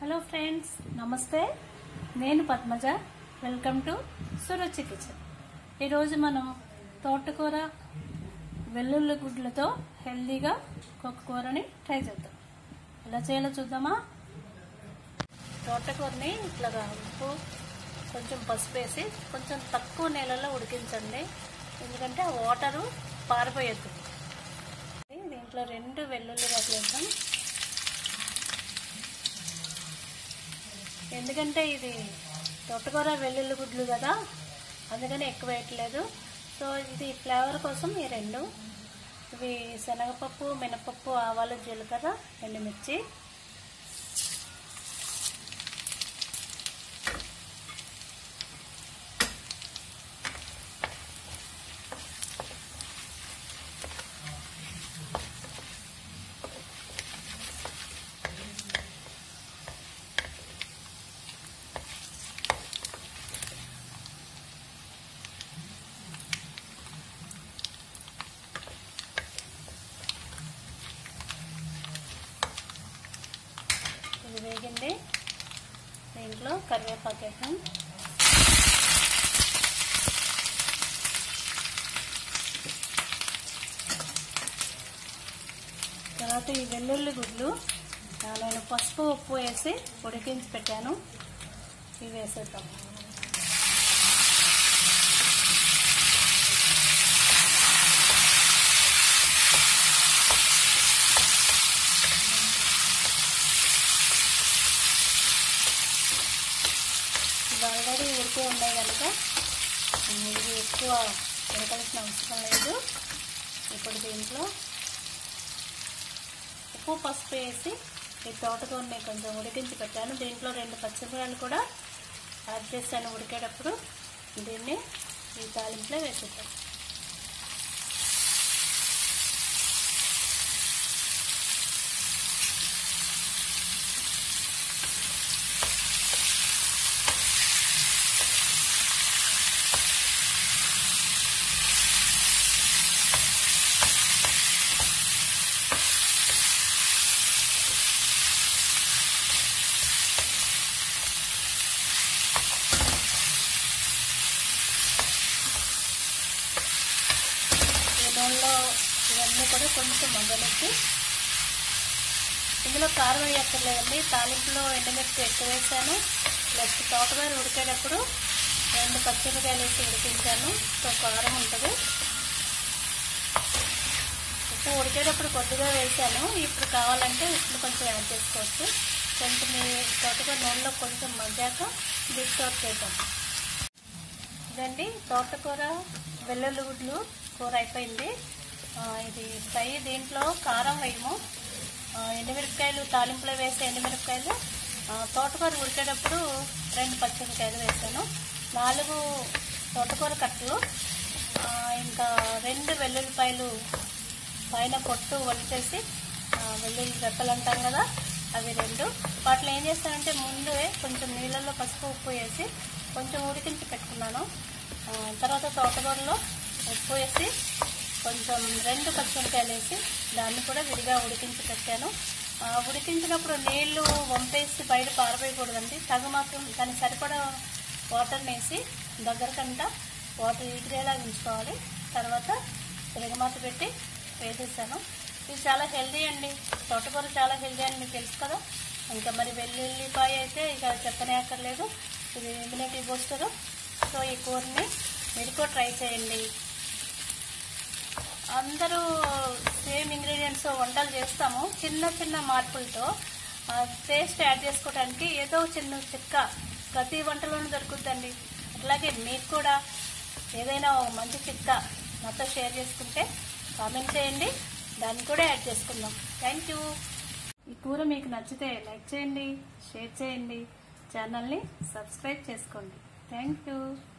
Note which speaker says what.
Speaker 1: hello friends నమస్తే నేను Padmaja welcome to Suruchi kitchen ఈరోజు మనం తోటకూర వెల్లుల్లి గుడ్లతో హెల్దీగా ఒక కూరని ట్రై చేద్దాం ఎలా చేయాలో చూద్దామా తోటకూరని ఇట్లాగా ఉప్పు కొంచెం పసుపు వేసి కొంచెం తక్కువ నీళ్ళలో ఉడికించండి ఎందుకంటే ఆ వాటరు పారిపోయద్దు దీంట్లో రెండు వెల్లుల్లి రెబ్బలు వేద్దాం ఎందుకంటే ఇది తోటకూర వెల్లుల్లి గుడ్లు కదా అందుకని ఎక్కువ వేయట్లేదు సో ఇది ఫ్లేవర్ కోసం ఈ రెండు ఇవి శనగపప్పు మినపప్పు ఆవాలు జీలకర్ర ఎండుమిర్చి ఇది వేగింది దీంట్లో కరివేపాకు వేసాం తర్వాత ఈ వెల్లుల్లి గుడ్లు ఆ, నేను పసుపు ఉప్పు వేసి ఉడికించి పెట్టాను ఇవి వేసేద్దాం ఇవి ఆల్రెడీ ఉడికే ఉన్నాయి కనుక ఇది ఎక్కువ ఉడకాల్సిన అవసరం లేదు ఇప్పుడు దీంట్లో ఉప్పు పసుపు వేసి ఈ తోటకూరని కొంచెం ఉడికించి పెట్టాను దీంట్లో రెండు పచ్చిమిరపకాయలు కూడా యాడ్ చేశాను ఉడికేటప్పుడు దీన్ని ఈ తాలింపులో వేసేద్దాం ఈ నూనెలో ఇవన్నీ కూడా కొంచెం మగ్గనిచ్చి ఇందులో కారం వేయక్కర్లేదండి తాలింపులో ఎండుమిర్చి ఎక్కువ వేసాను ప్లస్ తోటకూర ఉడికేటప్పుడు రెండు పచ్చిమిరకాయలు వేసి ఉడికించాను సో కారం ఉంటుంది ఉప్పు ఉడికేటప్పుడు కొద్దిగా వేసాను ఇప్పుడు కావాలంటే ఉప్పును కొంచెం యాడ్ చేసుకోవచ్చు కొంచెం ఈ తోటకూర నూనెలో కొంచెం మగ్గాక డిష్ అవుట్ చేద్దాం ఇదండి తోటకూర వెల్లుల్లి గుడ్లు కూర అయిపోయింది ఆ, ఇది ఫ్రై దీంట్లో కారం వేయము ఆ, ఎండుమిరపకాయలు తాలింపులో వేసే ఎండుమిరపకాయలు ఆ, తోటకూర ఉడికేటప్పుడు రెండు పచ్చిమిరపకాయలు వేసాను నాలుగు తోటకూర కట్టలు ఆ, ఇంకా రెండు వెల్లుల్లిపాయలు పైన పొట్టు వలిచేసి ఆ, వెల్లుల్లి రెప్పలు అంటాం కదా అవి రెండు వాటిలో ఏం చేస్తానంటే ముందే కొంచెం నీళ్ళల్లో పసుపు ఉప్పు వేసి కొంచెం ఉడికించి పెట్టుకున్నాను ఆ, తర్వాత తోటకూరలో ఉప్పు వేసి కొంచెం రెండు పచ్చిమిరకాయలు వేసి దాన్ని కూడా విడిగా ఉడికించి పెట్టాను ఆ, ఉడికించినప్పుడు నీళ్లు వంపేసి బయట పారిపోయకూడదండి తగు మాత్రం దానికి సరిపడా వాటర్ని వేసి దగ్గరకంతా వాటర్ ఈగిరేలా ఉంచుకోవాలి తర్వాత తిరగమాత పెట్టి వేసేసాను ఇది చాలా హెల్దీ అండి తోటకూర చాలా హెల్దీ అని మీకు తెలుసు కదా ఇంకా మరి వెల్లుల్లిపాయ అయితే ఇక చెప్పనే అక్కర్లేదు ఇది ఇమ్యూనిటీ బూస్టర్ సో ఈ కూరని మీరు కూడా ట్రై చేయండి అందరూ సేమ్ ఇంగ్రీడియంట్స్ వంటలు చేస్తాము చిన్న చిన్న మార్పులతో టేస్ట్ యాడ్ చేసుకోవడానికి ఏదో చిన్న చిక్క ప్రతి వంటలోనూ దొరుకుతుందండి అట్లాగే మీకు కూడా ఏదైనా ఓ మంచి చిక్క నాతో షేర్ చేసుకుంటే కామెంట్ చేయండి దాన్ని కూడా యాడ్ చేసుకుందాం థ్యాంక్ యూ ఈ కూర మీకు నచ్చితే లైక్ చేయండి షేర్ చేయండి ఛానల్ని సబ్స్క్రైబ్ చేసుకోండి థ్యాంక్ యూ